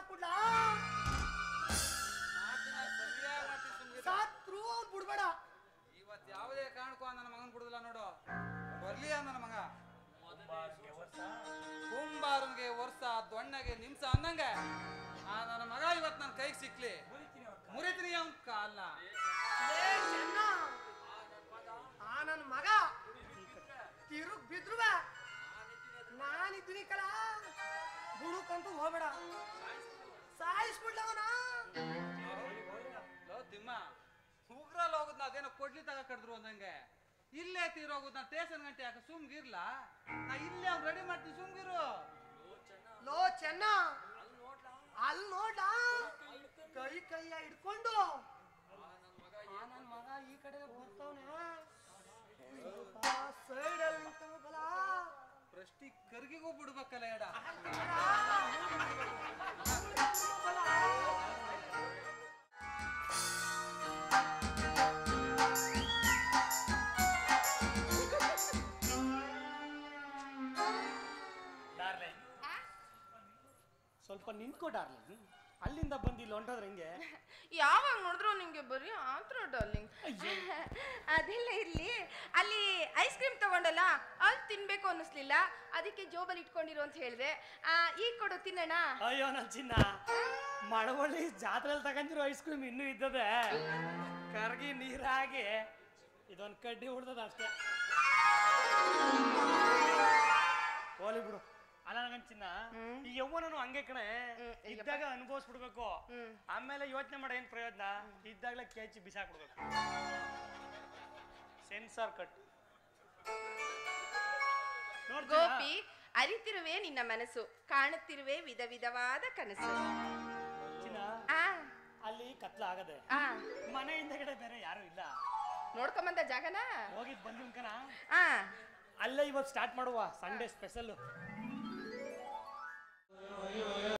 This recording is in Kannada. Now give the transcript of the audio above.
ಸಾಕ್ಬಿಡ್ಲಾ ಮಾತಿನ ಸರಿಯಾಗಿ ಮಾಡ್ತೀನಿ ಸುಮ್ಗಿರು. ಸಾತ್ರು ಅವ್ನ್ ಬಿಡ್ಬೇಡ ಇವತ್ ಯಾವುದೇ ಕಾರಣಕ್ಕೂ ಆ ನನ್ನ ಮಗನ್ ಬಿಡುದಿಲ್ಲ ನೋಡು ಬರ್ಲಿ ಆ ನನ್ನ ಮಗ ಕುಂಬಾರನ್ಗೆ ವರ್ಷ ದೊಣ್ಣಗೆ ನಿಮ್ಸ ಅನ್ನಂಗೆ ಆ ನನ್ನ ಮಗ ಇವತ್ ನನ್ನ ಕೈಗೆ ಸಿಕ್ಲಿ ಮುರಿತೀನಿ ಅವನ್ ಕಾಲ್ನ ಲೇ ಚೆನ್ನ ಆ ನನ್ನ ಮಗ ತಿರುಗ್ ಬಿದ್ರುವ ನಾನಿದ್ದೀನಿ ಕಲ ಬುಡುಕಂತೂ ಹೋಗ್ಬೇಡ ಸಾಯಿಸ್ಬಿಡ್ಲ ಅವನ ಲೋ ತಿಮ್ಮ ಉಗ್ರಲ್ಲಿ ಹೋಗುದ್ ಅದೇನೋ ಕೊಡ್ಲಿ ತಗ ಕಡ್ದ್ರು ಅಂದಂಗೆ ಇಲ್ಲೇ ತೀರೋಗುದ್ ನಾ ಟೇಷನ್ ಗಂಟೆ ಯಾಕೆ ಸುಮ್ಗಿರ್ಲ ನಾ ಇಲ್ಲೇ ಅವ್ನು ರೆಡಿ ಮಾಡ್ತೀನಿ ಸುಮ್ಗಿರು ಲೋ ಚೆನ್ನ ಅಲ್ಲಿ ನೋಡ್ಲ ಕೈ ಕೈಯ ಹಿಡ್ಕೊಂಡು ಆ ನನ್ ಮಗ ಈ ಕಡೆ ಬರ್ತಾವನೆ ಸೈಡಲ್ಲಿ ನಿಂತ್ಕೊಬೇಕಲ್ಲ ಪ್ರಶ್ನೆ ಕರ್ಗಿಗೂ ಬಿಡ್ಬೇಕಲ್ಲ ಎಡ ಡಾರ್ಲಿಂಗ್ ಸ್ವಲ್ಪ ನಿಂತ್ಕೋ ಡಾರ್ಲಿಂಗ್ ಅಲ್ಲಿಂದ ಬಂದು ಇಲ್ಲಿ ಹೊಂಟೋದ್ರೆ ಹೆಂಗೆ ಯಾವಾಗ ನೋಡಿದ್ರು ನಿಂಗೆ ಬರೀ ಆತ್ರ ಡಾರ್ಲಿಂಗ್ ಅದೆಲ್ಲ ಇರ್ಲಿ ಅಲ್ಲಿ ಐಸ್ ಕ್ರೀಮ್ ತಗೊಂಡಲ್ಲ ಅಲ್ಲಿ ತಿನ್ಬೇಕು ಅನ್ನಿಸ್ಲಿಲ್ಲ ಅದಕ್ಕೆ ಜೋಬಲ್ಲಿ ಇಟ್ಕೊಂಡಿರು ಅಂತ ಹೇಳಿದೆ ಈಗ ಕೊಡು ತಿನ್ನೋಣ ಅಯ್ಯೋ ನನ್ನ ಚಿನ್ನ ಮಳವಳ್ಳಿ ಜಾತ್ರೆಯಲ್ಲಿ ತಗೊಂಡಿರೋ ಐಸ್ ಕ್ರೀಮ್ ಇನ್ನೂ ಇದ್ದದೆ ಕರ್ಗಿ ನೀರಾಗಿ ಇದೊಂದು ಕಡ್ಡಿ ಹೊಡ್ದದ ಅಷ್ಟೇ ಹೋಲಿ ಬಿಡು ಅಲ್ಲ ನನ್ನ ಚಿನ್ನ ಈ ಯವ್ವನನು ಹಂಗೆ ಕಣೆ ಇದ್ದಾಗ ಅನುಭವಿಸ್ಬಿಡ್ಬೇಕು ಆಮೇಲೆ ಯೋಚನೆ ಮಾಡೋ ಏನ್ ಪ್ರಯೋಜನ ಇದ್ದಾಗಲೇ ಕೇಚಿ ಬಿಸಾಕ್ಬಿಡ್ಬೇಕು ಸೆನ್ಸಾರ್ ಕಟ್ ನೋಡ್ತೀರಾ ಗೋಪಿ ಅರಿತಿರುವೆ ನಿನ್ನ ಮನಸ್ಸು ಕಾಣುತ್ತಿರುವೆ ವಿಧ ವಿಧವಾದ ಕನಸು ಚಿನ್ನ ಆ ಅಲ್ಲಿ ಕತ್ಲ ಆಗದೆ ಆ ಮನೆ ಹಿಂದಗಡೆ ಬೇರೆ ಯಾರು ಇಲ್ಲ ನೋಡ್ಕೊಂಬಂದ ಜಾಗನ ಹೋಗಿದ್ ಬಂದಿನ್ಕನ ಆ ಅಲ್ಲೇ ಇವತ್ತು ಸ್ಟಾರ್ಟ್ ಮಾಡುವ ಸಂಡೇ ಸ್ಪೆಷಲ್